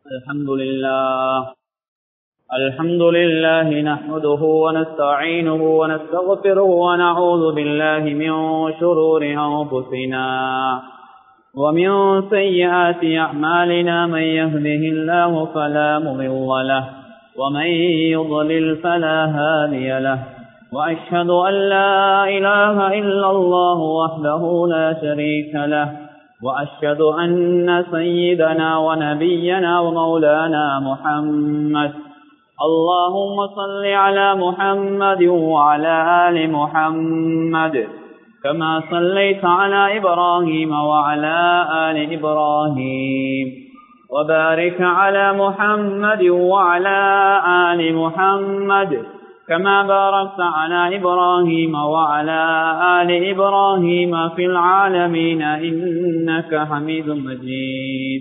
الحمد لله الحمد لله نحمده ونستعينه ونستغفره ونعوذ بالله من شرور أنفسنا ومن سيئات أعمالنا من يهده الله فلا مضل له ومن يضلل فلا هادي له وأشهد أن لا إله إلا الله وحده لا شريك له وأشهد أن سيدنا ونبينا ومولانا محمد اللهم صل على محمد وعلى آل محمد كما صليت على إبراهيم وعلى آل إبراهيم وبارك على محمد وعلى آل محمد كما باركت على إبراهيم وعلى آل إبراهيم في العالمين إنك حميد مجيد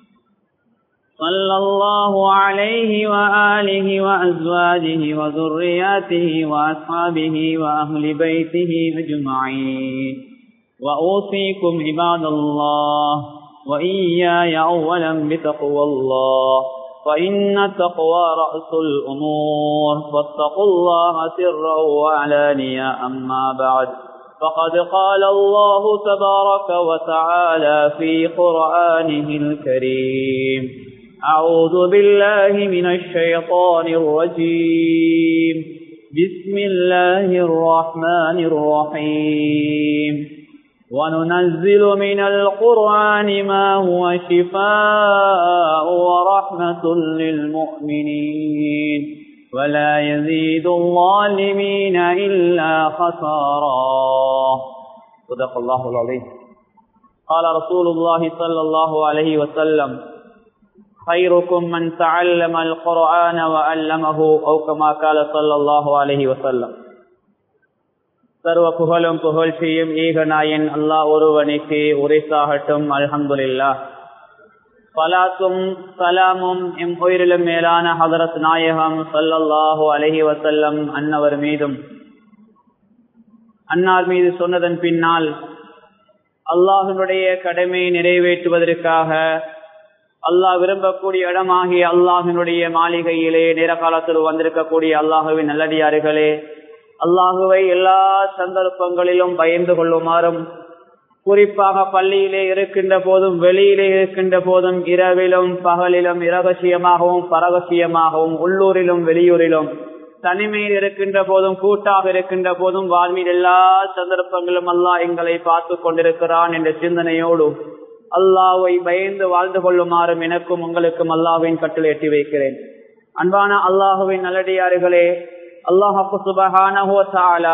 صلى الله عليه وآله وأزواجه وذرياته وأصحابه وأهل بيته أجمعين وأوصيكم عباد الله وإياي أولا بتقوى الله فإن التقوى رأس الأمور فاتقوا الله سرا وعلانيا أما بعد فقد قال الله تبارك وتعالى في قرآنه الكريم أعوذ بالله من الشيطان الرجيم بسم الله الرحمن الرحيم وننزل من القرآن ما هو شفاء ورحمة للمؤمنين ولا يزيد الظالمين إلا خسارا صدق الله العظيم قال رسول الله صلى الله عليه وسلم خيركم من تعلم القرآن وعلمه أو كما قال صلى الله عليه وسلم சர்வ புகழும் புகழ்ச்சியும் ஈகநாயன் அல்லாஹ் ஒருவனுக்கு உரைசாகட்டும் அல்ஹம்துலில்லா பலாத்தும் சலாமும் எம் உயிரிலும் மேலான ஹதரத் நாயகம் சல்லல்லாஹு அலஹி வசல்லம் அன்னவர் மீதும் அன்னார் மீது சொன்னதன் பின்னால் அல்லாஹினுடைய கடமையை நிறைவேற்றுவதற்காக அல்லாஹ் விரும்பக்கூடிய இடமாகிய அல்லாஹினுடைய மாளிகையிலே நேர காலத்தில் வந்திருக்கக்கூடிய அல்லாஹுவின் நல்லடியார்களே அல்லாஹுவை எல்லா சந்தர்ப்பங்களிலும் பயந்து கொள்ளுமாறும் குறிப்பாக பள்ளியிலே இருக்கின்ற போதும் வெளியிலே இருக்கின்ற போதும் இரவிலும் பகலிலும் இரகசியமாகவும் பரகசியமாகவும் உள்ளூரிலும் வெளியூரிலும் தனிமையில் இருக்கின்ற போதும் கூட்டாக இருக்கின்ற போதும் வாழ்வில் எல்லா சந்தர்ப்பங்களும் அல்லாஹ் எங்களை பார்த்து கொண்டிருக்கிறான் என்ற சிந்தனையோடு அல்லாவை பயந்து வாழ்ந்து கொள்ளுமாறும் எனக்கும் உங்களுக்கும் அல்லாவின் கட்டில் எட்டி வைக்கிறேன் அன்பான அல்லாஹுவின் நல்லடியார்களே அல்லாஹு சுபஹானா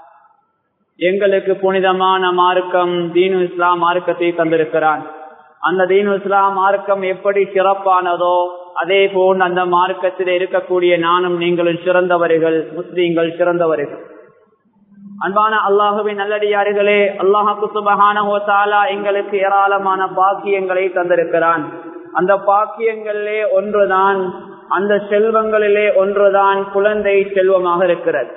எங்களுக்கு புனிதமான மார்க்கம் தீனு இஸ்லாம் மார்க்கத்தை தந்திருக்கிறான் அந்த தீனு இஸ்லாம் மார்க்கம் எப்படி சிறப்பானதோ அதே போல் அந்த மார்க்கத்தில் இருக்கக்கூடிய நானும் நீங்களும் சிறந்தவர்கள் முஸ்லீம்கள் சிறந்தவர்கள் அன்பான அல்லாஹுவின் நல்லடியார்களே அல்லாஹு சுபஹானா எங்களுக்கு ஏராளமான பாக்கியங்களை தந்திருக்கிறான் அந்த பாக்கியங்களிலே ஒன்றுதான் அந்த செல்வங்களிலே ஒன்றுதான் குழந்தை செல்வமாக இருக்கிறது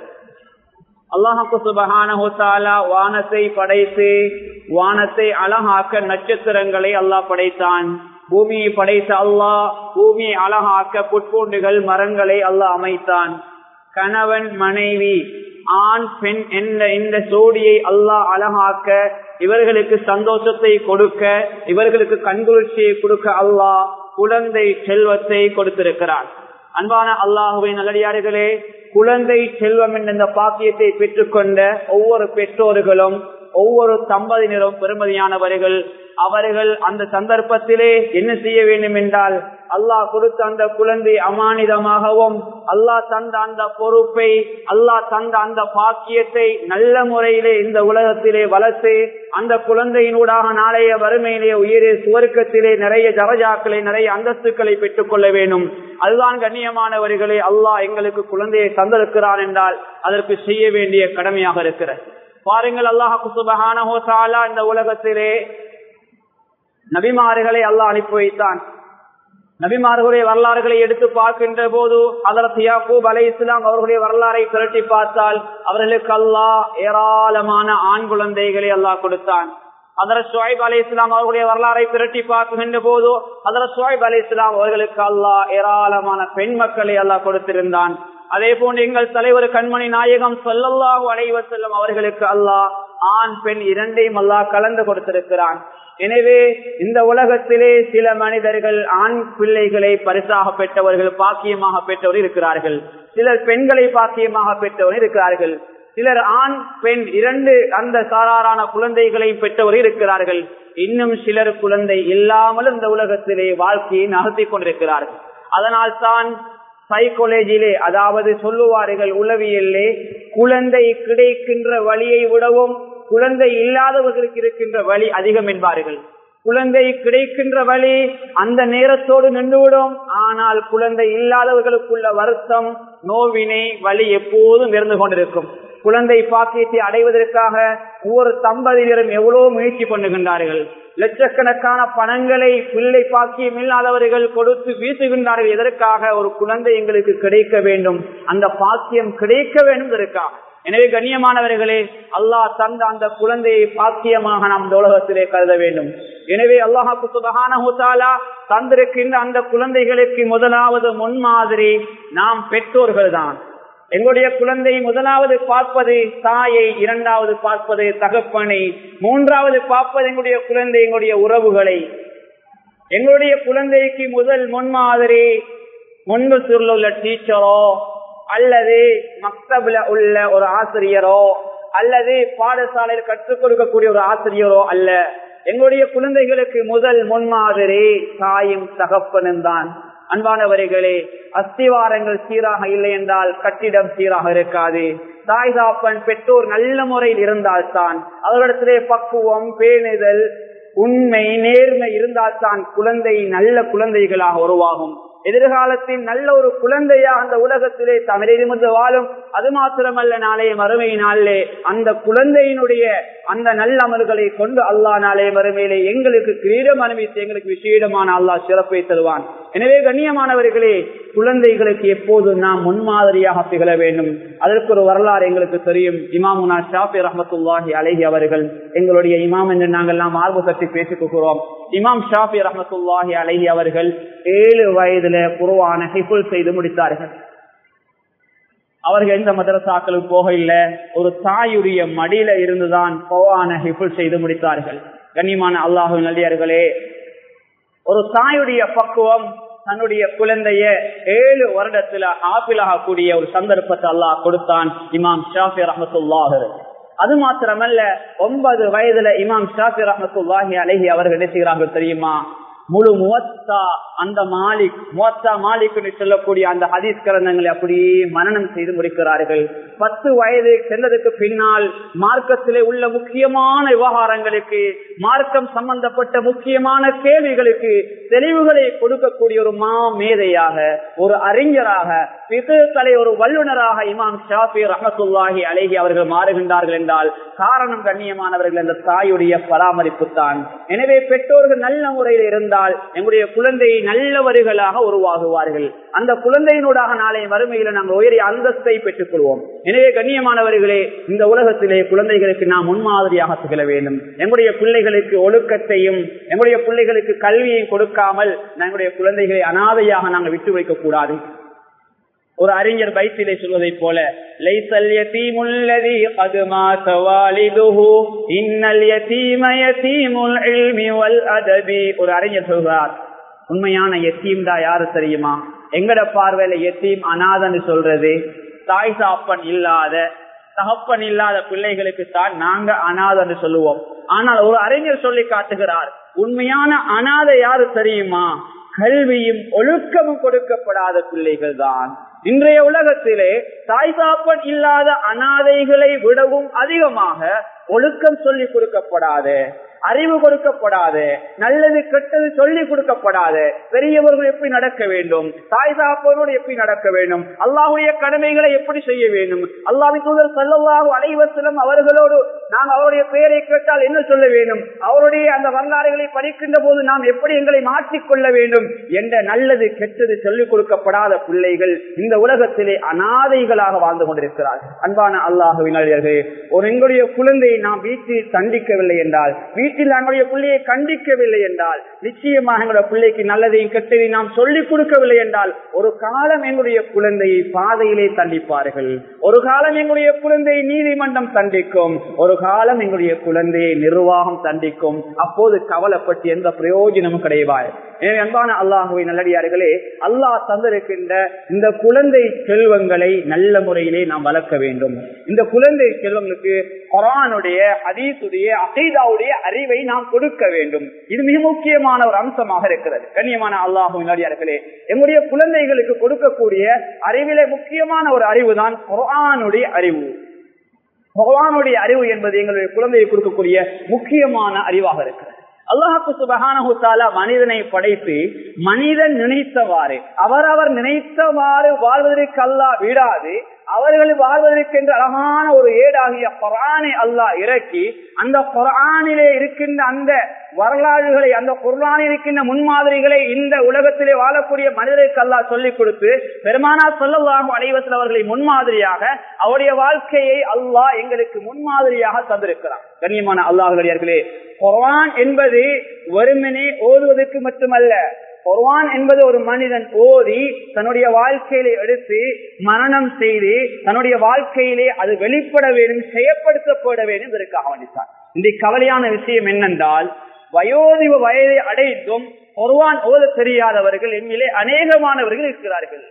அல்லாஹு சுபஹானா வானத்தை படைத்து வானத்தை அழகாக்க நட்சத்திரங்களை அல்லாஹ் படைத்தான் பூமியை படைத்த அல்லாஹ் பூமியை அழகாக்க புட்பூண்டுகள் மரங்களை அல்லாஹ் அமைத்தான் கணவன் மனைவி ஆண் பெண் என்ற இந்த சோடியை அல்லாஹ் அழகாக்க இவர்களுக்கு சந்தோஷத்தை கொடுக்க இவர்களுக்கு கண்குளிர்ச்சியை கொடுக்க அல்லாஹ் குழந்தை செல்வத்தை கொடுத்திருக்கிறார் அன்பான அல்லாஹுவின் நல்லடியார்களே குழந்தை செல்வம் என்ற இந்த பாக்கியத்தை பெற்றுக்கொண்ட ஒவ்வொரு பெற்றோர்களும் ஒவ்வொரு தம்பதியினரும் பெருமதியானவர்கள் அவர்கள் அந்த சந்தர்ப்பத்திலே என்ன செய்ய வேண்டும் என்றால் அல்லாஹ் கொடுத்த அந்த குழந்தை அமானிதமாகவும் அல்லாஹ் தந்த அந்த பொறுப்பை அல்லாஹ் தந்த அந்த பாக்கியத்தை நல்ல முறையிலே இந்த உலகத்திலே வளர்த்து அந்த குழந்தையினூடாக நாளைய வறுமையிலே உயிரே சுவர்க்கத்திலே நிறைய ஜரஜாக்களை நிறைய அந்தஸ்துக்களை பெற்றுக் கொள்ள வேண்டும் அதுதான் கண்ணியமானவர்களே அல்லாஹ் எங்களுக்கு குழந்தையை தந்திருக்கிறான் என்றால் அதற்கு செய்ய வேண்டிய கடமையாக இருக்கிறது பாருங்கள் அல்லாஹு சுபஹானா இந்த உலகத்திலே நபிமார்களை அல்லாஹ் அனுப்பி வைத்தான் நபிமார்களுடைய வரலாறுகளை எடுத்து பார்க்கின்ற போது அதற்கு யாக்கூப் அலை இஸ்லாம் அவர்களுடைய வரலாறை திரட்டி பார்த்தால் அவர்களுக்கு அல்லாஹ் ஏராளமான ஆண் குழந்தைகளை அல்லாஹ் கொடுத்தான் அதரத் சுவைப் அலி இஸ்லாம் அவர்களுடைய வரலாறை பிரட்டி பார்க்கின்ற போது அதரத் சுவைப் அலி இஸ்லாம் அவர்களுக்கு அல்லாஹ் ஏராளமான பெண் மக்களை அல்லாஹ் கொடுத்திருந்தான் அதே போன்று எங்கள் தலைவர் கண்மணி நாயகம் சொல்லல்லாஹு அலைவ செல்லும் அவர்களுக்கு அல்லாஹ் ஆண் பெண் இரண்டையும் அல்லாஹ் கலந்து கொடுத்திருக்கிறான் எனவே இந்த உலகத்திலே சில மனிதர்கள் ஆண் பிள்ளைகளை பரிசாக பெற்றவர்கள் பாக்கியமாக பெற்றவர் இருக்கிறார்கள் சிலர் பெண்களை பாக்கியமாக பெற்றவர் இருக்கிறார்கள் சிலர் ஆண் பெண் இரண்டு அந்த சாராரான குழந்தைகளை பெற்றவர் இருக்கிறார்கள் இன்னும் சிலர் குழந்தை இல்லாமல் இந்த உலகத்திலே வாழ்க்கையை நகர்த்தி கொண்டிருக்கிறார்கள் அதனால் தான் சைக்காலஜியிலே அதாவது சொல்லுவார்கள் உளவியலே குழந்தை கிடைக்கின்ற வழியை விடவும் குழந்தை இல்லாதவர்களுக்கு இருக்கின்ற வழி அதிகம் என்பார்கள் குழந்தை கிடைக்கின்ற வழி அந்த நேரத்தோடு நின்றுவிடும் ஆனால் குழந்தை இல்லாதவர்களுக்குள்ள வருத்தம் நோவினை வழி எப்போதும் இருந்து கொண்டிருக்கும் குழந்தை பாக்கியத்தை அடைவதற்காக ஒவ்வொரு தம்பதியினரும் எவ்வளவு முயற்சி பண்ணுகின்றார்கள் லட்சக்கணக்கான பணங்களை பிள்ளை பாக்கியம் இல்லாதவர்கள் கொடுத்து வீசுகின்றார்கள் எதற்காக ஒரு குழந்தை எங்களுக்கு கிடைக்க வேண்டும் அந்த பாக்கியம் கிடைக்க வேண்டும் இதற்காக எனவே கண்ணியமானவர்களே அல்லாஹ் தந்த அந்த குழந்தையை பாக்கியமாக நாம் இந்த உலகத்திலே கருத வேண்டும் எனவே அல்லாஹாக்கு சுபகான தந்திருக்கின்ற அந்த குழந்தைகளுக்கு முதலாவது முன்மாதிரி நாம் பெற்றோர்கள் தான் எங்களுடைய குழந்தை முதலாவது பார்ப்பது தாயை இரண்டாவது பார்ப்பது தகப்பனை மூன்றாவது பார்ப்பது எங்களுடைய குழந்தை எங்களுடைய உறவுகளை எங்களுடைய குழந்தைக்கு முதல் முன்மாதிரி முன்பு உள்ள டீச்சரோ அல்லது மக்தபில உள்ள ஒரு ஆசிரியரோ அல்லது பாடசாலையில் கற்றுக் கொடுக்கக்கூடிய ஒரு ஆசிரியரோ அல்ல எங்களுடைய குழந்தைகளுக்கு முதல் முன்மாதிரி தாயும் தகப்பனும் தான் அன்பானவர்களே அஸ்திவாரங்கள் சீராக இல்லை என்றால் கட்டிடம் சீராக இருக்காது தாய் தாப்பன் பெற்றோர் நல்ல முறையில் இருந்தால்தான் அவர்களிடத்திலே பக்குவம் பேணுதல் உண்மை நேர்மை இருந்தால்தான் குழந்தை நல்ல குழந்தைகளாக உருவாகும் எதிர்காலத்தில் நல்ல ஒரு குழந்தையா அந்த உலகத்திலே தமிழிலிருந்து வாழும் அது மாத்திரமல்ல நாளே மறுமை நாளிலே அந்த குழந்தையினுடைய அந்த நல்ல அமல்களை கொண்டு அல்லா நாளே மறுமையிலே எங்களுக்கு கிரீடம் அனுமதித்து எங்களுக்கு விசேடமான அல்லாஹ் சிறப்பை தருவான் எனவே கண்ணியமானவர்களே குழந்தைகளுக்கு எப்போது நாம் முன்மாதிரியாக திகழ வேண்டும் அதற்கு ஒரு வரலாறு எங்களுக்கு தெரியும் இமாமுனா ஷாஃபி ரஹமத்துல்லாஹி அலஹி அவர்கள் எங்களுடைய இமாம் என்று நாங்கள் நாம் ஆர்வ பற்றி பேசிக் கொள்கிறோம் இமாம் ஷாஃபி ரஹமத்துல்லாஹி அலஹி அவர்கள் ஏழு வயதுல குருவான ஹிஃபுல் செய்து முடித்தார்கள் அவர்கள் எந்த மதரசாக்களும் போக இல்ல ஒரு தாயுடைய மடியில இருந்துதான் கோவான ஹிஃபுல் செய்து முடித்தார்கள் கண்ணியமான அல்லாஹு நல்லியர்களே ஒரு தாயுடைய பக்குவம் தன்னுடைய குழந்தைய ஏழு வருடத்துல ஆப்பிளாக கூடிய ஒரு சந்தர்ப்பத்தை அல்லாஹ் கொடுத்தான் இமாம் ஷாஃபி ரஹமத்துல்லாஹ் அது மாத்திரமல்ல ஒன்பது வயதுல இமாம் ஷாஃபி ரஹமத்துல்லாஹி அலஹி அவர்கள் நினைச்சுகிறார்கள் தெரியுமா முழு முவத்தா அந்த மாலிக் முவத்தா மாலிக் சொல்லக்கூடிய அந்த ஹதீஸ் கரந்தங்களை அப்படியே மனநம் செய்து முடிக்கிறார்கள் பத்து வயது சென்றதுக்கு பின்னால் மார்க்கத்திலே உள்ள முக்கியமான விவகாரங்களுக்கு மார்க்கம் சம்பந்தப்பட்ட முக்கியமான கேள்விகளுக்கு தெளிவுகளை கொடுக்கக்கூடிய ஒரு மா மேதையாக ஒரு அறிஞராக பிசுக்களை ஒரு வல்லுநராக இமாம் ஷாஃபி ரஹமத்துல்லாஹி அழகி அவர்கள் மாறுகின்றார்கள் என்றால் காரணம் கண்ணியமானவர்கள் அந்த தாயுடைய பராமரிப்பு தான் எனவே பெற்றோர்கள் நல்ல முறையில் இருந்தால் எங்களுடைய குழந்தை நல்லவர்களாக உருவாகுவார்கள் அந்த குழந்தையினூடாக நாளை வறுமையில நாங்கள் உயரிய அந்தஸ்தை பெற்றுக் கொள்வோம் எனவே கண்ணியமானவர்களே இந்த உலகத்திலே குழந்தைகளுக்கு நாம் முன்மாதிரியாக திகழ வேண்டும் எங்களுடைய பிள்ளைகளுக்கு ஒழுக்கத்தையும் எங்களுடைய பிள்ளைகளுக்கு கல்வியையும் கொடுக்காமல் எங்களுடைய குழந்தைகளை அனாதையாக நாங்கள் விட்டு வைக்க கூடாது ஒரு அறிஞர் பைத்திலே சொல்வதை போல லைசல் யதீமுல்லதி கது மாத வாலிதுஹு இன்னல் யதீம யதீமுல் இல்மி வல் அதபி ஒரு அறிஞர் சொல்றார் உண்மையான யத்தீம் தான் யாரு தெரியுமா எங்கட பார்வையில யத்தீம் அனாதன்னு சொல்றது தாய் சாப்பன் இல்லாத தகப்பன் இல்லாத பிள்ளைகளுக்கு தான் நாங்க அனாதன்னு சொல்லுவோம் ஆனால் ஒரு அறிஞர் சொல்லி காட்டுகிறார் உண்மையான அனாதை யாரு தெரியுமா கல்வியும் ஒழுக்கமும் கொடுக்கப்படாத பிள்ளைகள் தான் இன்றைய உலகத்திலே தாய் தாப்பன் இல்லாத அனாதைகளை விடவும் அதிகமாக ஒழுக்கம் சொல்லி கொடுக்கப்படாது அறிவு கொடுக்கப்படாது நல்லது கெட்டது சொல்லி கொடுக்கப்படாது பெரியவர்கள் எப்படி நடக்க வேண்டும் தாய் தாப்பனோடு எப்படி நடக்க வேண்டும் அல்லாஹுடைய கடமைகளை எப்படி செய்ய வேண்டும் அல்லாவின் தூதர் சல்லாஹூ அலைவசலம் அவர்களோடு நாம் அவருடைய பெயரை கேட்டால் என்ன சொல்ல வேண்டும் அவருடைய அந்த வரலாறுகளை படிக்கின்ற போது நாம் எப்படி எங்களை மாற்றிக்கொள்ள வேண்டும் என்ற நல்லது கெட்டது சொல்லிக் கொடுக்கப்படாத பிள்ளைகள் இந்த உலகத்திலே அனாதைகளாக வாழ்ந்து கொண்டிருக்கிறார் அன்பான அல்லாஹுவின் ஒரு எங்களுடைய குழந்தையை நாம் வீட்டில் தண்டிக்கவில்லை என்றால் வீட்டில் நம்முடைய பிள்ளையை கண்டிக்கவில்லை என்றால் நிச்சயமாக எங்களுடைய பிள்ளைக்கு நல்லதையும் கெட்டதையும் நாம் சொல்லிக் கொடுக்கவில்லை என்றால் ஒரு காலம் எங்களுடைய குழந்தையை பாதையிலே தண்டிப்பார்கள் ஒரு காலம் எங்களுடைய குழந்தையை நீதிமன்றம் தண்டிக்கும் ஒரு காலம் எங்களுடைய குழந்தையை நிர்வாகம் தண்டிக்கும் அப்போது கவலைப்பட்டு எந்த பிரயோஜனமும் கிடையாது எனவே அன்பான அல்லாஹுவை நல்லடியார்களே அல்லாஹ் தந்திருக்கின்ற இந்த குழந்தை செல்வங்களை நல்ல முறையிலே நாம் வளர்க்க வேண்டும் இந்த குழந்தை செல்வங்களுக்கு குரானுடைய அதீசுடைய அசைதாவுடைய அறிவை நாம் கொடுக்க வேண்டும் இது மிக முக்கியமான ஒரு அம்சமாக இருக்கிறது கண்ணியமான அல்லாஹுவின் நல்லடியார்களே எங்களுடைய குழந்தைகளுக்கு கொடுக்கக்கூடிய அறிவிலே முக்கியமான ஒரு அறிவு தான் குரானுடைய அறிவு பகவானுடைய அறிவு என்பது எங்களுடைய குழந்தையை கொடுக்கக்கூடிய முக்கியமான அறிவாக இருக்கிறது அல்லாஹு சுபகான மனிதனை படைத்து மனிதன் நினைத்தவாறு அவரவர் நினைத்தவாறு வாழ்வதற்கு அல்லா விடாது அவர்கள் வாழ்வதற்கென்று அழகான ஒரு ஏடாகிய குரானை அல்லாஹ் இறக்கி அந்த குரானிலே இருக்கின்ற அந்த வரலாறுகளை அந்த குரானில் இருக்கின்ற முன்மாதிரிகளை இந்த உலகத்திலே வாழக்கூடிய மனிதருக்கு அல்லாஹ் சொல்லிக் கொடுத்து பெருமானா சொல்லலாகும் அனைவசல் அவர்களை முன்மாதிரியாக அவருடைய வாழ்க்கையை அல்லாஹ் எங்களுக்கு முன்மாதிரியாக தந்திருக்கிறார் கண்ணியமான அல்லாஹர்களே குரான் என்பது வெறுமனே ஓதுவதற்கு மட்டுமல்ல குர்வான் என்பது ஒரு மனிதன் ஓதி தன்னுடைய வாழ்க்கையிலே எடுத்து மரணம் செய்து தன்னுடைய வாழ்க்கையிலே அது வெளிப்பட வேண்டும் செயற்படுத்தப்பட வேண்டும் இதற்காக வேண்டித்தான் இந்த கவலையான விஷயம் என்னென்றால் வயோதிப வயதை அடைந்தும் குர்வான் ஓத தெரியாதவர்கள் எம்மிலே அநேகமானவர்கள் இருக்கிறார்கள்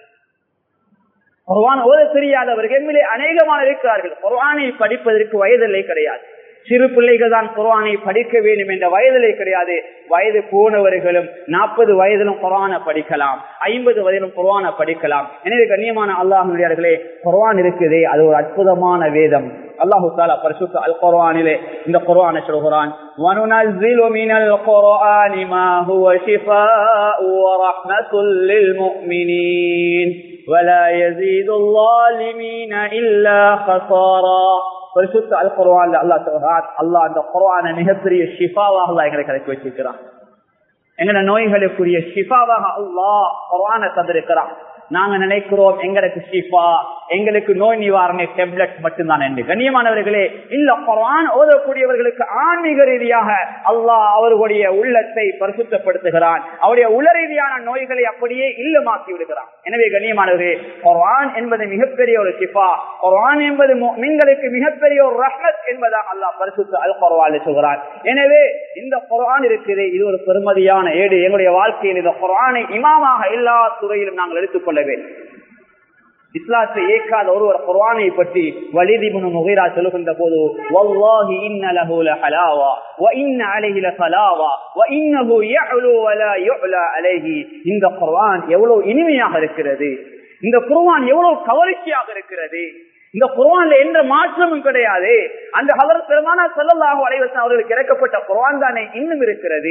குர்வான் ஓத தெரியாதவர்கள் எம்மிலே அநேகமான இருக்கிறார்கள் குர்வானை படிப்பதற்கு வயதில்லை கிடையாது சிறு பிள்ளைகள் தான் குரானை படிக்க வேண்டும் என்ற வயதிலே கிடையாது வயது போனவர்களும் நாற்பது வயதிலும் குரான படிக்கலாம் ஐம்பது வயதிலும் குரான படிக்கலாம் எனவே கண்ணியமான அல்லாஹர்களே குரான் இருக்குதே அது ஒரு அற்புதமான வேதம் அல்லாஹு தாலா பரிசுத்த அல் குர்ஆனிலே இந்த குர்ஆனை சொல்கிறான் وَنُنَزِّلُ مِنَ الْقُرْآنِ مَا هُوَ شِفَاءٌ وَرَحْمَةٌ لِلْمُؤْمِنِينَ وَلَا يَزِيدُ الظَّالِمِينَ إِلَّا خَسَارًا பரிசுத்த அல் குர்ஆன்ல அல்லாஹ் சொல்றான் அல்லாஹ் அந்த குர்ஆனை மிகப்பெரிய ஷிஃபாவாக அல்லாஹ் எங்களுக்கு கிடைக்க வச்சிருக்கிறான் எங்கட நோய்களுக்குரிய ஷிஃபாவாக அல்லாஹ் குர்ஆனை தந்திருக்கிறான் நாங்க நினைக்கிறோம் எங்களுக்கு ஷிஃபா எங்களுக்கு நோய் நிவாரண டெப்லெட் மட்டும்தான் என்று கண்ணியமானவர்களே இல்ல குரான் ஓதக்கூடியவர்களுக்கு ஆன்மீக ரீதியாக அல்லாஹ் அவர்களுடைய உள்ளத்தை பரிசுத்தப்படுத்துகிறான் அவருடைய உள ரீதியான நோய்களை அப்படியே இல்லமாக்கி விடுகிறான் எனவே கண்ணியமானவர்களே குரான் என்பது மிகப்பெரிய ஒரு ஷிஃபா குரான் என்பது மீன்களுக்கு மிகப்பெரிய ஒரு ரஹ்மத் என்பதாக அல்லாஹ் பரிசுத்த அல் குர்ஆன் சொல்கிறான் எனவே இந்த குரான் இருக்குது இது ஒரு பெருமதியான ஏடு எங்களுடைய வாழ்க்கையில் இந்த குரானை இமாமாக எல்லா துறையிலும் நாங்கள் எடுத்துக்கொள்ள வேண்டும் இஸ்லாத்தை ஏற்காத ஒருவர் குர்ஆனை பற்றி வலிதிபுனு முகைரா சொல்லுகின்ற போது வல்லாஹி இன்ன லஹு லஹலாவா வ இன்ன அலைஹி லஃபலாவா வ இன்னஹு யஅலு வ லா யுஅலா அலைஹி இந்த குர்ஆன் எவ்வளவு இனிமையாக இருக்கிறது இந்த குர்ஆன் எவ்வளவு கவர்ச்சியாக இருக்கிறது இந்த குர்ஆன்ல எந்த மாற்றமும் கிடையாது அந்த ஹலர் பெருமானா ஸல்லல்லாஹு அலைஹி வஸல்லம் அவர்களுக்கு இறக்கப்பட்ட குர்ஆன் தானே இன்னும் இருக்கிறது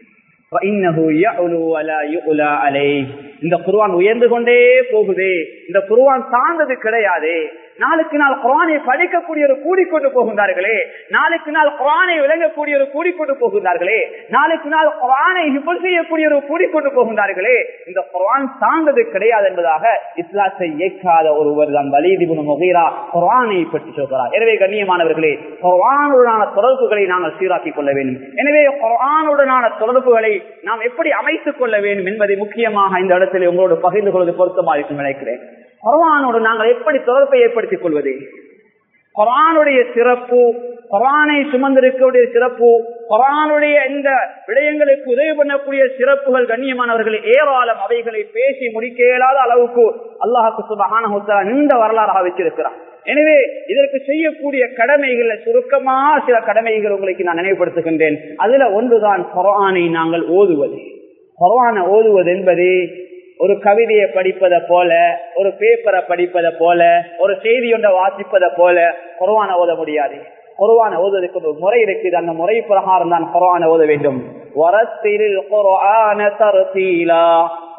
இந்த குருவான் உயர்ந்து கொண்டே போகுது இந்த குருவான் சார்ந்தது கிடையாது நாளுக்கு நாள் குரானை படிக்கக்கூடிய ஒரு கூடிக்கொண்டு போகின்றார்களே நாளுக்கு நாள் குரானை விளங்கக்கூடிய ஒரு கூடிக்கொண்டு போகின்றார்களே நாளுக்கு நாள் குரானை ஹிபுல் செய்யக்கூடிய ஒரு கூடிக்கொண்டு போகின்றார்களே இந்த குரான் சார்ந்தது கிடையாது என்பதாக இஸ்லாத்தை இயக்காத ஒருவர் தான் வலிதிபுன் முகைரா குரானை பற்றி சொல்கிறார் எனவே கண்ணியமானவர்களே குரானுடனான தொடர்புகளை நாங்கள் சீராக்கிக் கொள்ள வேண்டும் எனவே குரானுடனான தொடர்புகளை நாம் எப்படி அமைத்துக் கொள்ள வேண்டும் என்பதை முக்கியமாக இந்த இடத்தில் உங்களோடு பகிர்ந்து கொள்வது பொருத்தமாக இருக்கும் நினைக்கிறேன் குரானோடு நாங்கள் எப்படி தொடர்பை ஏற்படுத்திக் கொள்வது குரானுடைய சிறப்பு குரானை சுமந்திருக்கக்கூடிய சிறப்பு குரானுடைய இந்த விடயங்களுக்கு உதவி பண்ணக்கூடிய சிறப்புகள் கண்ணியமானவர்கள் ஏராளம் அவைகளை பேசி முடிக்க இயலாத அளவுக்கு அல்லாஹுக்கு சுபகான நீண்ட வரலாறாக வச்சிருக்கிறார் எனவே இதற்கு செய்யக்கூடிய கடமைகள் சுருக்கமா சில கடமைகள் உங்களுக்கு நான் நினைவுபடுத்துகின்றேன் அதுல ஒன்றுதான் குரானை நாங்கள் ஓதுவது குரானை ஓதுவது என்பது ஒரு கவிதையை படிப்பதை போல ஒரு பேப்பரை படிப்பதை போல ஒரு செய்தி ஒன்றை வாசிப்பதை போல குரவான ஓத முடியாது குரவான ஓதுவதற்கு ஒரு முறை இருக்குது அந்த முறை பிரகாரம் தான் குரவான ஓத வேண்டும்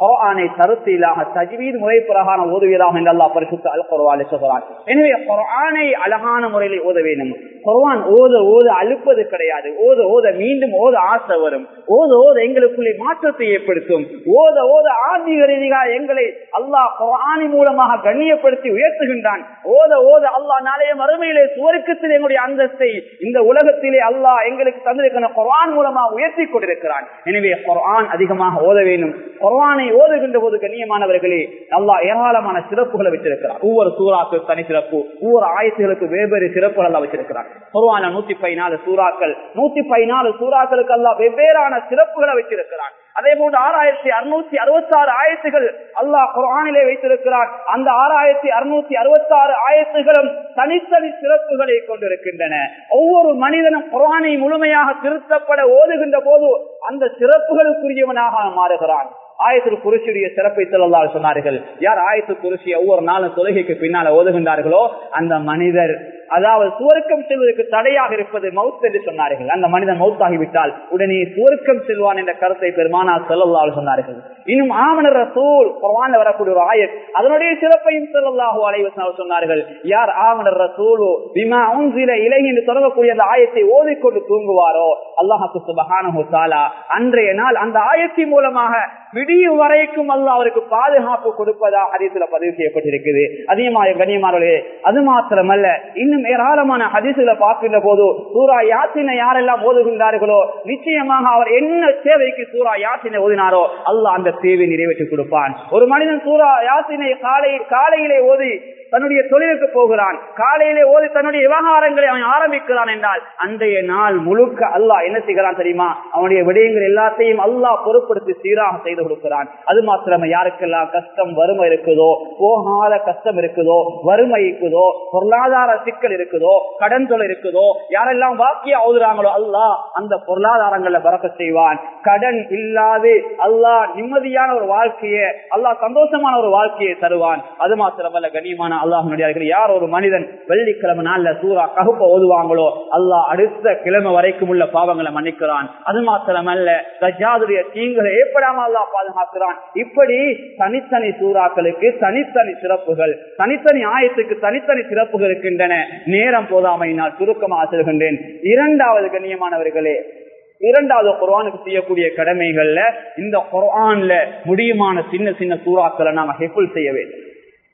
குரானை தருத்திலாக தஜ்வீத் முறை பிரகாரம் ஓதுவீராக என்று அல்லாஹ் பரிசுத்த அல் குர்ஆனில் சொல்கிறான் எனவே குரானை அழகான முறையில் ஓத வேண்டும் குர்ஆன் ஓத ஓத அழுப்பது கிடையாது ஓத ஓத மீண்டும் ஓத ஆசை வரும் ஓத ஓத எங்களுக்குள்ளே மாற்றத்தை ஏற்படுத்தும் ஓத ஓத ஆன்மீக ரீதியாக எங்களை அல்லாஹ் குரானி மூலமாக கண்ணியப்படுத்தி உயர்த்துகின்றான் ஓத ஓத அல்லாஹ் நாளைய மறுமையிலே சுவர்க்கத்தில் எங்களுடைய அந்தஸ்தை இந்த உலகத்திலே அல்லாஹ் எங்களுக்கு தந்திருக்கிற குரான் மூலமாக உயர்த்தி கொண்டிருக்கிறான் எனவே குரான் அதிகமாக ஓத வேண்டும் குரானை ஓதுகின்ற போது கண்ணியமானவர்களே அல்லாஹ் ஏராளமான சிறப்புகளை வச்சிருக்கிறார் ஒவ்வொரு சூறாக்கு தனி சிறப்பு ஒவ்வொரு ஆயத்துகளுக்கு வெவ்வேறு சிறப்புகள் எல்லாம் வச்சிருக்கிறார் குர்ஆன நூத்தி பதினாலு சூறாக்கள் நூத்தி பதினாலு சூறாக்களுக்கு அல்லாஹ் வெவ்வேறான சிறப்புகளை வச்சிருக்கிறான் அதே போன்று ஆறாயிரத்தி அறுநூத்தி அறுபத்தி ஆறு ஆயத்துகள் அல்லாஹ் குரானிலே வைத்திருக்கிறார் அந்த ஆறாயிரத்தி அறுநூத்தி அறுபத்தி ஆறு ஆயத்துகளும் தனித்தனி சிறப்புகளை கொண்டிருக்கின்றன ஒவ்வொரு மனிதனும் குரானை முழுமையாக திருத்தப்பட ஓதுகின்ற போது அந்த சிறப்புகளுக்குரியவனாக மாறுகிறான் ஆயத்தில் குருசியுடைய சிறப்பை சொல்லலாம் சொன்னார்கள் யார் ஆயத்து குருசியை ஒவ்வொரு நாளும் தொழுகைக்கு பின்னால ஓதுகின்றார்களோ அந்த மனிதர் அதாவது சுவர்க்கம் செல்வதற்கு தடையாக இருப்பது மவுத் என்று சொன்னார்கள் அந்த மனிதன் மவுத்தாகிவிட்டால் உடனே சுவர்க்கம் செல்வான் என்ற கருத்தை பெருமானா சொல்லல்லால் சொன்னார்கள் இன்னும் ஆமணர் ரசூல் குர்ஆன்ல வரக்கூடிய ஒரு ஆயத் அதனுடைய சிறப்பையும் சொல்லல்லாஹு அலைவசம் சொன்னார்கள் யார் ஆமணர் ரசூலு பிமா உன்சில இலை என்று தொடங்கக்கூடிய அந்த ஆயத்தை ஓதிக்கொண்டு தூங்குவாரோ அல்லாஹு சுபஹானஹு தஆலா அன்றைய நாள் அந்த ஆயத்தின் மூலமாக விடியும் வரைக்கும் அல்ல அவருக்கு பாதுகாப்பு கொடுப்பதா ஹதீசுல பதிவு செய்யப்பட்டிருக்குது அதிகமாக கண்ணியமானவர்களே அது மாத்திரமல்ல இன்னும் ஏராளமான ஹதீசுல பார்க்கின்ற போது சூரா யாத்தினை யாரெல்லாம் ஓதுகின்றார்களோ நிச்சயமாக அவர் என்ன சேவைக்கு சூரா யாத்தினை ஓதினாரோ அல்லாஹ் அந்த சேவை நிறைவேற்றி கொடுப்பான் ஒரு மனிதன் சூரா யாத்தினை காலை காலையிலே ஓதி தன்னுடைய தொழிலுக்கு போகிறான் காலையிலே ஓதி தன்னுடைய விவகாரங்களை அவன் ஆரம்பிக்கிறான் என்றால் அன்றைய நாள் முழுக்க அல்லாஹ் என்ன செய்கிறான் தெரியுமா அவனுடைய விடயங்கள் எல்லாத்தையும் அல்லாஹ் பொறுப்படுத்தி சீராக செய்து கொடுக்கிறான் அது மாத்திரமே யாருக்கெல்லாம் கஷ்டம் வறுமை இருக்குதோ போகாத கஷ்டம் இருக்குதோ வறுமை இருக்குதோ பொருளாதார சிக்கல் இருக்குதோ கடன் தொலை இருக்குதோ யாரெல்லாம் வாக்கிய ஓதுறாங்களோ அல்லாஹ் அந்த பொருளாதாரங்கள்ல பறக்க செய்வான் கடன் இல்லாது அல்லாஹ் நிம்மதியான ஒரு வாழ்க்கையை அல்லாஹ் சந்தோஷமான ஒரு வாழ்க்கையை தருவான் அது மாத்திரமல்ல கண்ணியமான அல்லாஹ் யார் ஒரு மனிதன் வெள்ளிக்கிழமை நாள்ல சூறா ககுப்ப ஓதுவாங்களோ அல்லாஹ் அடுத்த கிழமை வரைக்கும் உள்ள பாவங்களை மன்னிக்கிறான் அது மாத்திரமல்ல கஜாதுடைய தீங்குகளை ஏற்படாம அல்லாஹ் பாதுகாக்கிறான் இப்படி தனித்தனி சூறாக்களுக்கு தனித்தனி சிறப்புகள் தனித்தனி ஆயத்துக்கு தனித்தனி சிறப்புகள் இருக்கின்றன நேரம் போதாமையினால் சுருக்கமாக செல்கின்றேன் இரண்டாவது கண்ணியமானவர்களே இரண்டாவது குர்ஆனுக்கு செய்யக்கூடிய கடமைகள்ல இந்த குர்ஆன்ல முடியுமான சின்ன சின்ன சூறாக்களை நாம ஹெஃபுல் செய்ய வேண்டும்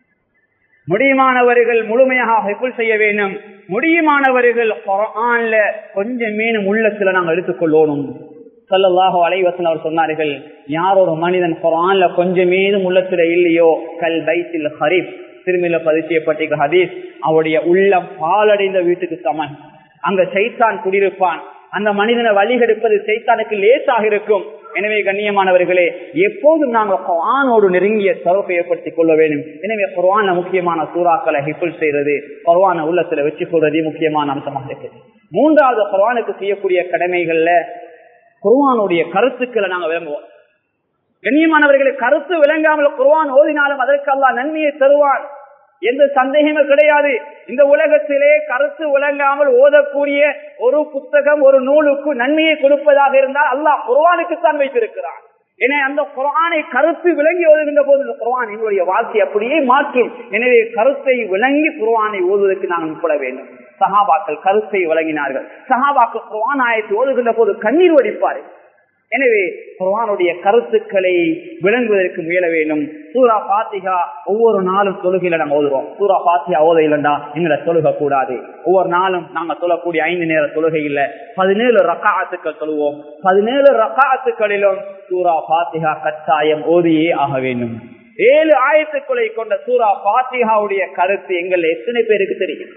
முடியுமானவர்கள் முழுமையாக ஹெஃபுல் செய்ய வேண்டும் முடியுமானவர்கள் குர்ஆன்ல கொஞ்சம் மீனும் உள்ளத்துல நாங்கள் எடுத்துக்கொள்ளணும் சல்லல்லாஹு அலைவசன் அவர் சொன்னார்கள் யார் ஒரு மனிதன் குரான்ல கொஞ்சம் மீதும் உள்ளத்துல இல்லையோ கல் பைத்தில் ஹரீப் திரும்பில பதிவு செய்யப்பட்டிருக்கிற ஹதீஸ் அவருடைய உள்ளம் பாலடைந்த வீட்டுக்கு சமன் அங்க சைத்தான் குடியிருப்பான் அந்த மனிதனை வழிகெடுப்பது சைத்தானுக்கு லேசாக இருக்கும் எனவே கண்ணியமானவர்களே எப்போதும் நாங்கள் குர்ஆனோடு நெருங்கிய தொடர்பை ஏற்படுத்திக் கொள்ள வேண்டும் எனவே குர்ஆன முக்கியமான சூறாக்களை ஹிப்புல் செய்யறது குர்ஆன உள்ளத்துல வச்சு கொள்றதே முக்கியமான அம்சமாக இருக்குது மூன்றாவது குர்ஆனுக்கு செய்யக்கூடிய கடமைகள்ல குர்ஆனுடைய கருத்துக்களை நாங்க விளங்குவோம் கண்ணியமானவர்களை கருத்து விளங்காமல் குர்ஆன் ஓதினாலும் அதற்கு அல்லா நன்மையை தருவான் எந்த சந்தேகமும் கிடையாது இந்த உலகத்திலே கருத்து விளங்காமல் ஓதக்கூடிய ஒரு புத்தகம் ஒரு நூலுக்கு நன்மையை கொடுப்பதாக இருந்தால் அல்லாஹ் குர்ஆனுக்குத்தான் வைத்திருக்கிறான் எனவே அந்த குரானை கருத்து விளங்கி ஓதுகின்ற போது இந்த குர்ஆன் எங்களுடைய வாழ்க்கை அப்படியே மாற்றும் எனவே கருத்தை விளங்கி குர்ஆனை ஓதுவதற்கு நாங்கள் முற்பட வேண்டும் சஹாபாக்கள் கருத்தை வழங்கினார்கள் சஹாபாக்கள் குர்ஆன் ஆயத்தை ஓதுகின்ற போது கண்ணீர் வடிப்பார்கள் எனவே குர்ஆனுடைய கருத்துக்களை விளங்குவதற்கு முயல வேண்டும் சூரா பாத்திகா ஒவ்வொரு நாளும் தொழுகையில நாங்க ஓதுறோம் சூரா பாத்திகா ஓத இல்லைண்டா எங்களை தொழுக கூடாது ஒவ்வொரு நாளும் நாங்க தொழக்கூடிய ஐந்து நேர தொழுகை இல்ல பதினேழு ரக்காத்துக்கள் தொழுவோம் பதினேழு ரக்காத்துக்களிலும் சூரா பாத்திகா கட்டாயம் ஓதியே ஆக வேண்டும் ஏழு ஆயத்துக்களை கொண்ட சூரா பாத்திகாவுடைய கருத்து எங்கள் எத்தனை பேருக்கு தெரியும்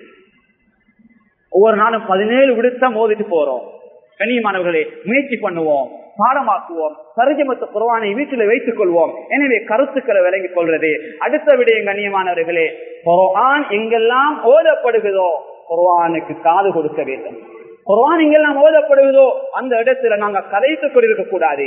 ஒவ்வொரு நாளும் பதினேழு விடுத்தம் ஓதிட்டு போறோம் கண்ணியமானவர்களே முயற்சி பண்ணுவோம் பாடமாக்குவோம் சருஜமத்து குர்வானை வீட்டில் வைத்துக் கொள்வோம் எனவே கருத்துக்களை விளங்கிக் கொள்றது அடுத்த விடயம் கண்ணியமானவர்களே குர்ஆன் எங்கெல்லாம் ஓதப்படுகிறதோ குர்ஆனுக்கு காது கொடுக்க வேண்டும் குர்ஆன் எங்கெல்லாம் ஓதப்படுவதோ அந்த இடத்துல நாங்க கதைத்துக் கொண்டிருக்க கூடாது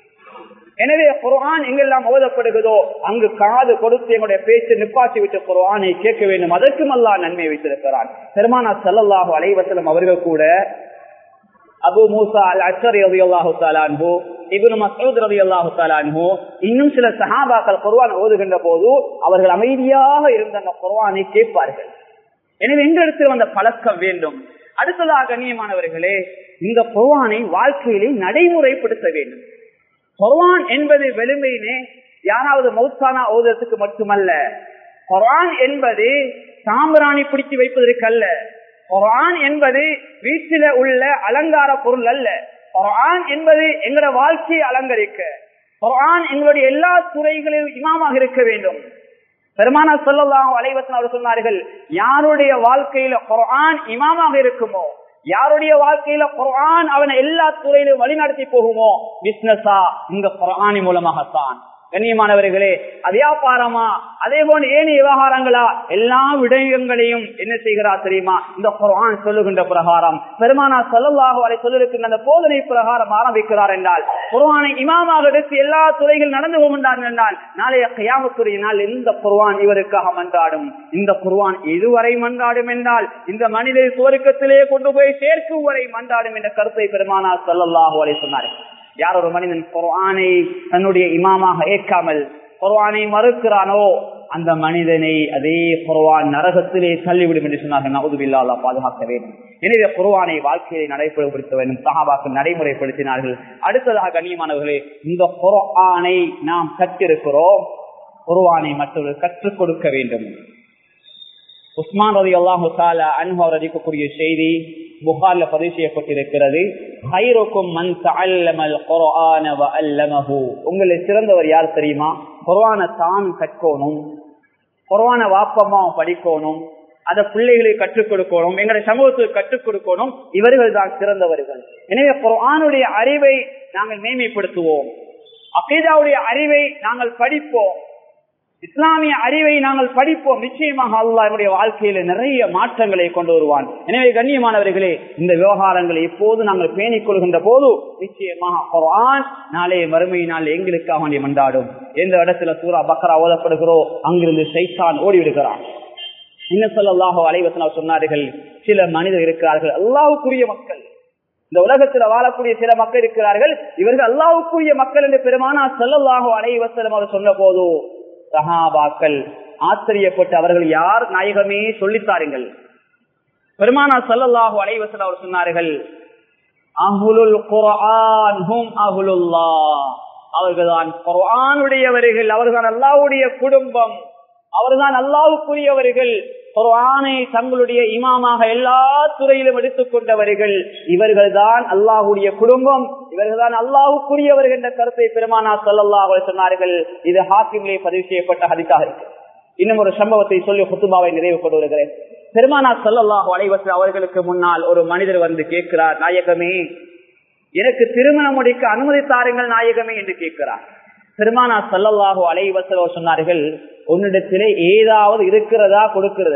எனவே குர்ஆன் எங்கெல்லாம் ஓதப்படுகிறதோ அங்கு காது கொடுத்து எங்களுடைய பேச்சு நிப்பாட்டி விட்டு குர்ஆனை கேட்க வேண்டும் அதற்கும் அல்லா நன்மை வைத்திருக்கிறான் பெருமானா செல்லல்லாஹு அலைவசலம் அவர்கள் கூட அபு மூசா அல் அச்சர் ரவி அல்லாஹு தாலான்ஹோ இபுன் மசூத் ரவி அல்லாஹு தாலான்ஹோ இன்னும் சில சஹாபாக்கள் குர்வான் ஓதுகின்ற போது அவர்கள் அமைதியாக இருந்த அந்த குர்வானை கேட்பார்கள் எனவே இந்த இடத்தில் வந்த பழக்கம் வேண்டும் அடுத்ததாக கண்ணியமானவர்களே இந்த குர்வானை வாழ்க்கையிலே நடைமுறைப்படுத்த வேண்டும் குர்வான் என்பது வெளுமையினே யாராவது மௌத்தானா ஓதுறதுக்கு மட்டுமல்ல குர்ஆன் என்பது சாம்பிராணி பிடிச்சு வைப்பதற்கு அல்ல குர்ஆன் என்பது வீட்டில உள்ள அலங்கார பொருள் அல்ல குர்ஆன் என்பது எங்களோட வாழ்க்கையை அலங்கரிக்க குர்ஆன் எங்களுடைய எல்லா துறைகளிலும் இமாமாக இருக்க வேண்டும் பெருமானா சொல்லலாம் அலைவசன் அவர் சொன்னார்கள் யாருடைய வாழ்க்கையில குர்ஆன் இமாமாக இருக்குமோ யாருடைய வாழ்க்கையில குர்ஆன் அவனை எல்லா துறையிலும் வழிநடத்தி போகுமோ பிசினஸா இந்த குர்ஆனி மூலமாகத்தான் கண்ணியமானவர்களே வியாபாரமா அதே போல ஏனைய விவகாரங்களா எல்லா விடயங்களையும் என்ன செய்கிறார் தெரியுமா இந்த குரான் சொல்லுகின்ற பிரகாரம் பெருமானா சொல்லலாக அவரை சொல்லிருக்கின்ற அந்த போதனை பிரகாரம் ஆரம்பிக்கிறார் என்றால் குர்ஆனை இமாமாக எடுத்து எல்லா துறைகள் நடந்து போகின்றார்கள் என்றால் நாளைய கையாமத்துறை நாள் எந்த குர்ஆன் இவருக்காக மன்றாடும் இந்த குர்ஆன் எதுவரை மன்றாடும் என்றால் இந்த மனிதர் சுவருக்கத்திலே கொண்டு போய் சேர்க்கும் வரை மன்றாடும் என்ற கருத்தை பெருமானா சொல்லலாக அவரை சொன்னார்கள் யார் ஒரு மனிதன் குர்ஆனை தன்னுடைய இமாமாக ஏற்காமல் குர்ஆனை மறுக்கிறானோ அந்த மனிதனை அதே குர்ஆன் நரகத்திலே தள்ளிவிடும் என்று சொன்னார்கள் நவுதுபில்லா அல்லாஹ் பாதுகாக்க வேண்டும் எனவே குர்ஆனை வாழ்க்கையை நடைமுறைப்படுத்த வேண்டும் சஹாபாக்கள் நடைமுறைப்படுத்தினார்கள் அடுத்ததாக கண்ணியமானவர்களே இந்த குர்ஆனை நாம் கற்றிருக்கிறோம் குர்ஆனை மற்றவர்கள் கற்றுக் கொடுக்க வேண்டும் உஸ்மான் ரதி அல்லாஹு தாலா அன்ஹர் அறிக்கக்கூடிய செய்தி புகார்ல பதிவு செய்யப்பட்டிருக்கிறது உங்களை சிறந்தவர் யார் தெரியுமா குர்வான தான் கற்கணும் குர்வான வாப்பமா படிக்கணும் அத பிள்ளைகளை கற்றுக் கொடுக்கணும் எங்களுடைய சமூகத்துக்கு கற்றுக் கொடுக்கணும் இவர்கள் தான் சிறந்தவர்கள் எனவே குர்ஆனுடைய அறிவை நாங்கள் மேன்மைப்படுத்துவோம் அகீதாவுடைய அறிவை நாங்கள் படிப்போம் இஸ்லாமிய அறிவை நாங்கள் படிப்போம் நிச்சயமாக அல்லா என்னுடைய வாழ்க்கையில நிறைய மாற்றங்களை கொண்டு வருவான் எனவே கண்ணியமானவர்களே இந்த விவகாரங்களை எப்போது நாங்கள் பேணிக் கொள்கின்ற போது நிச்சயமாக குர்ஆன் நாளைய மறுமையினால் எங்களுக்காக வேண்டிய மண்டாடும் எந்த இடத்துல சூரா பக்கரா ஓதப்படுகிறோ அங்கிருந்து சைத்தான் ஓடிவிடுகிறான் இன்னும் சொல்லலாக அலைவசன சொன்னார்கள் சில மனிதர் இருக்கிறார்கள் அல்லாவுக்குரிய மக்கள் இந்த உலகத்துல வாழக்கூடிய சில மக்கள் இருக்கிறார்கள் இவர்கள் அல்லாவுக்குரிய மக்கள் என்று பெருமானா செல்லல்லாக அலைவசனம் அவர் சொன்ன போது சஹாபாக்கள் ஆச்சரியப்பட்டு அவர்கள் யார் நாயகமே சொல்லித்தாருங்கள் பெருமானா சல்லல்லாஹு அலைவசல் அவர் சொன்னார்கள் அஹுலுல் குர்ஆன் ஹும் அஹுலுல்லா அவர்கள்தான் குர்ஆனுடையவர்கள் அவர்தான் அல்லாஹ்வுடைய குடும்பம் அவர்தான் அல்லாஹ்வுக்குரியவர்கள் குர்ஆனை தங்களுடைய இமாமாக எல்லா துறையிலும் எடுத்துக் கொண்டவர்கள் இவர்கள் தான் அல்லாஹுடைய குடும்பம் இவர்கள் தான் அல்லாஹுக்குரியவர்கள் என்ற கருத்தை பெருமானா சொல்லல்லாஹ் சொன்னார்கள் இது ஹாக்கிமிலே பதிவு செய்யப்பட்ட ஹரித்தாக இருக்கு இன்னும் ஒரு சம்பவத்தை சொல்லி குத்துபாவை நிறைவு கொண்டு வருகிறேன் பெருமானா சொல்லல்லாஹு அலைவசல் அவர்களுக்கு முன்னால் ஒரு மனிதர் வந்து கேட்கிறார் நாயகமே எனக்கு திருமணம் முடிக்க அனுமதி தாருங்கள் நாயகமே என்று கேட்கிறார் பெருமானா சல்லல்லாஹு அலைவசலோ சொன்னார்கள் உன்னிடத்திலே ஏதாவது இருக்கிறதா கொடுக்கிறது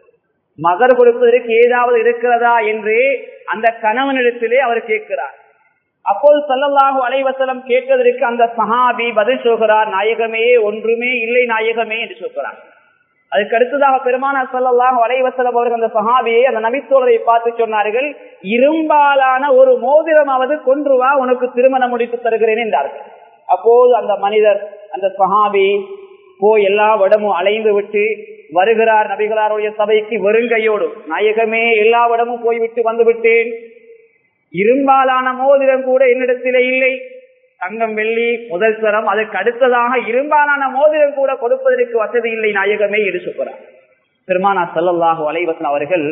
மகர் கொடுப்பதற்கு ஏதாவது இருக்கிறதா என்று அந்த கணவனிடத்திலே அவர் கேட்கிறார் அப்போது சல்லல்லாஹு அலைவசலம் கேட்பதற்கு அந்த சஹாபி பதில் சொல்கிறார் நாயகமே ஒன்றுமே இல்லை நாயகமே என்று சொல்கிறார் அதுக்கு அடுத்ததாக பெருமான சல்லாஹு அலைவசலம் அவர்கள் அந்த சஹாபியை அந்த நபித்தோழரை பார்த்து சொன்னார்கள் இரும்பாலான ஒரு மோதிரமாவது கொன்று வா உனக்கு திருமணம் முடித்து தருகிறேன் என்றார்கள் அப்போது அந்த மனிதர் அந்த சஹாபி போய் எல்லா இடமும் அலைந்து விட்டு வருகிறார் நபிகளாருடைய சபைக்கு வெறுங்கையோடு நாயகமே எல்லா இடமும் போய்விட்டு வந்து விட்டேன் இரும்பாலான மோதிரம் கூட என்னிடத்திலே இல்லை தங்கம் வெள்ளி முதல் தரம் அதற்கு அடுத்ததாக இரும்பாலான மோதிரம் கூட கொடுப்பதற்கு வசதி இல்லை நாயகமே என்று சொல்கிறார் பெருமானா சல்லல்லாஹு அலைவசன் அவர்கள்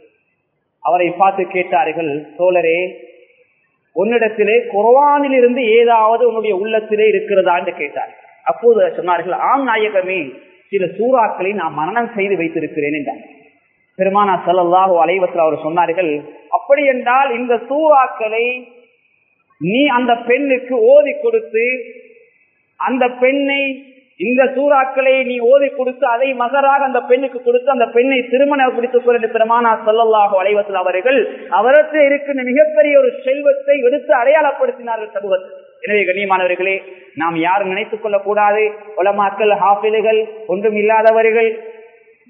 அவரை பார்த்து கேட்டார்கள் தோழரே உன்னிடத்திலே குர்வானில் இருந்து ஏதாவது உன்னுடைய உள்ளத்திலே இருக்கிறதா என்று கேட்டார் அப்போது சொன்னார்கள் ஆம் நாயகமே சில சூறாக்களை நான் மரணம் செய்து வைத்திருக்கிறேன் என்றார் பெருமானா சல்லாஹூ அலைவத்தில் அவர் சொன்னார்கள் அப்படி என்றால் இந்த சூறாக்களை நீ அந்த பெண்ணுக்கு ஓதி கொடுத்து அந்த பெண்ணை இந்த சூறாக்களை நீ ஓதி கொடுத்து அதை மகராக அந்த பெண்ணுக்கு கொடுத்து அந்த பெண்ணை திருமணம் பிடித்துக் கொண்டு பெருமானா சொல்லல்லாக அலைவத்தில் அவர்கள் அவரத்தில் இருக்கின்ற மிகப்பெரிய ஒரு செல்வத்தை எடுத்து அடையாளப்படுத்தினார்கள் சமூகத்தில் எனவே கண்ணியமானவர்களே நாம் யாரும் நினைத்துக் கொள்ளக்கூடாது உலமாக்கள் ஹாஃபில்கள் ஒன்றும் இல்லாதவர்கள்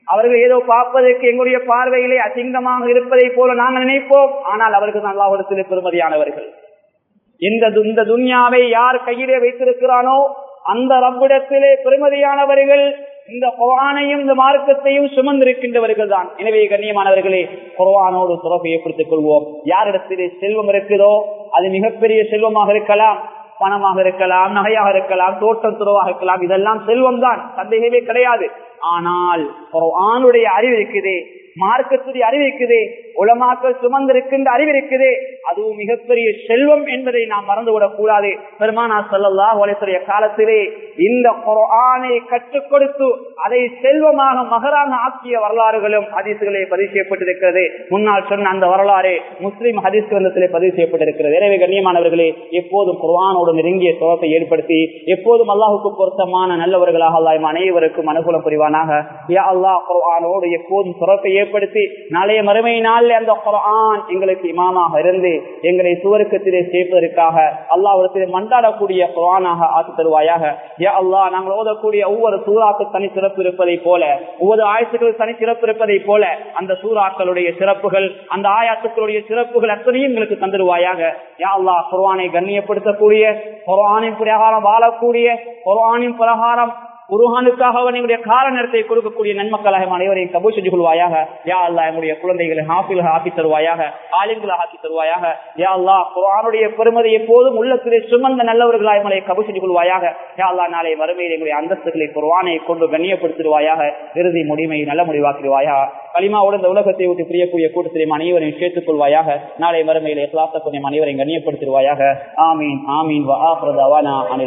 அவர்கள் ஏதோ பார்ப்பதற்கு எங்களுடைய பார்வையிலே அசிங்கமாக இருப்பதை போல நாங்கள் நினைப்போம் ஆனால் அவர்கள் அல்லாஹிடத்திலே பெருமதியானவர்கள் இந்த இந்த துன்யாவை யார் கையிலே வைத்திருக்கிறானோ அந்த ரப்பிடத்திலே பெருமதியானவர்கள் இந்த குரானையும் இந்த மார்க்கத்தையும் சுமந்திருக்கின்றவர்கள் தான் எனவே கண்ணியமானவர்களே குரானோடு தொடர்பு ஏற்படுத்திக் கொள்வோம் யாரிடத்திலே செல்வம் இருக்குதோ அது மிகப்பெரிய செல்வமாக இருக்கலாம் பணமாக இருக்கலாம் நகையாக இருக்கலாம் தோட்டம் துறவாக இருக்கலாம் இதெல்லாம் செல்வம் தான் சந்தேகமே கிடையாது ஆனால் ஆணுடைய அறிவு இருக்குதே மார்க்கத்துடைய அறிவு இருக்குதே உலமாக்கள் சுமந்திருக்கின்ற அறிவு இருக்குதே அதுவும் மிகப்பெரிய செல்வம் என்பதை நாம் மறந்துவிடக் கூடாது பெருமானா சொல்லல்லா உலகத்துடைய காலத்திலே இந்த ஆணை கற்றுக் கொடுத்து அதை செல்வமாக மகராக ஆக்கிய வரலாறுகளும் ஹதீசுகளே பதிவு செய்யப்பட்டிருக்கிறது முன்னால் சொன்ன அந்த வரலாறு முஸ்லிம் ஹதீஸ் கிரந்தத்திலே பதிவு செய்யப்பட்டிருக்கிறது எனவே கண்ணியமானவர்களே எப்போதும் குர்ஆனோடு நெருங்கிய தொடர்பை ஏற்படுத்தி எப்போதும் அல்லாஹுக்கு பொருத்தமான நல்லவர்களாக அல்லாஹ் அனைவருக்கும் அனுகூலம் புரிவானாக யா அல்லாஹ் குர்ஆனோடு எப்போதும் தொடர்பை ஏற்படுத்தி நாளைய மறுமை நாளில் அந்த குர்ஆன் எங்களுக்கு இமாமாக இருந்து எங்களை சுவருக்கத்திலே சேர்ப்பதற்காக அல்லாஹ்விடத்திலே மண்டாடக்கூடிய குர்ஆனாக ஆக்கி தருவாயாக யா அல்லாஹ் நாங்கள் ஓதக்கூடிய ஒவ்வொரு சூறாக்கு தனி சிறப்பு இருப்பதை போல ஒவ்வொரு ஆயத்துக்கள் தனி சிறப்பு இருப்பதை போல அந்த சூறாக்களுடைய சிறப்புகள் அந்த ஆயாத்துக்களுடைய சிறப்புகள் அத்தனையும் எங்களுக்கு தந்துடுவாயாக யா அல்லாஹ் குர்ஆனை கண்ணியப்படுத்தக்கூடிய குர்ஆனின் பிரகாரம் வாழக்கூடிய குர்ஆனின் பிரகாரம் குருஹானுக்காக எங்களுடைய கால நேரத்தை கொடுக்கக்கூடிய நன்மக்களாக அனைவரையும் கபூல் செஞ்சு கொள்வாயாக யா அல்லா எங்களுடைய குழந்தைகளை ஹாஃபில் ஆக்கி தருவாயாக ஆலிம்களாக ஆக்கி தருவாயாக யா அல்லா குரானுடைய பெருமதி எப்போதும் உள்ளத்திலே சுமந்த நல்லவர்களாக எங்களை கபூல் செஞ்சு கொள்வாயாக யா அல்லா நாளை வறுமையில் எங்களுடைய அந்தஸ்துகளை குர்வானை கொண்டு கண்ணியப்படுத்திடுவாயாக இறுதி முடிவை நல்ல முடிவாக்கிடுவாயாக களிமாவோடு இந்த உலகத்தை விட்டு பிரியக்கூடிய கூட்டத்திலே அனைவரையும் சேர்த்துக் கொள்வாயாக நாளை வறுமையில் எஸ்லாத்த கொஞ்சம் அனைவரையும் கண்ணியப்படுத்திடுவாயாக ஆமீன் ஆமீன்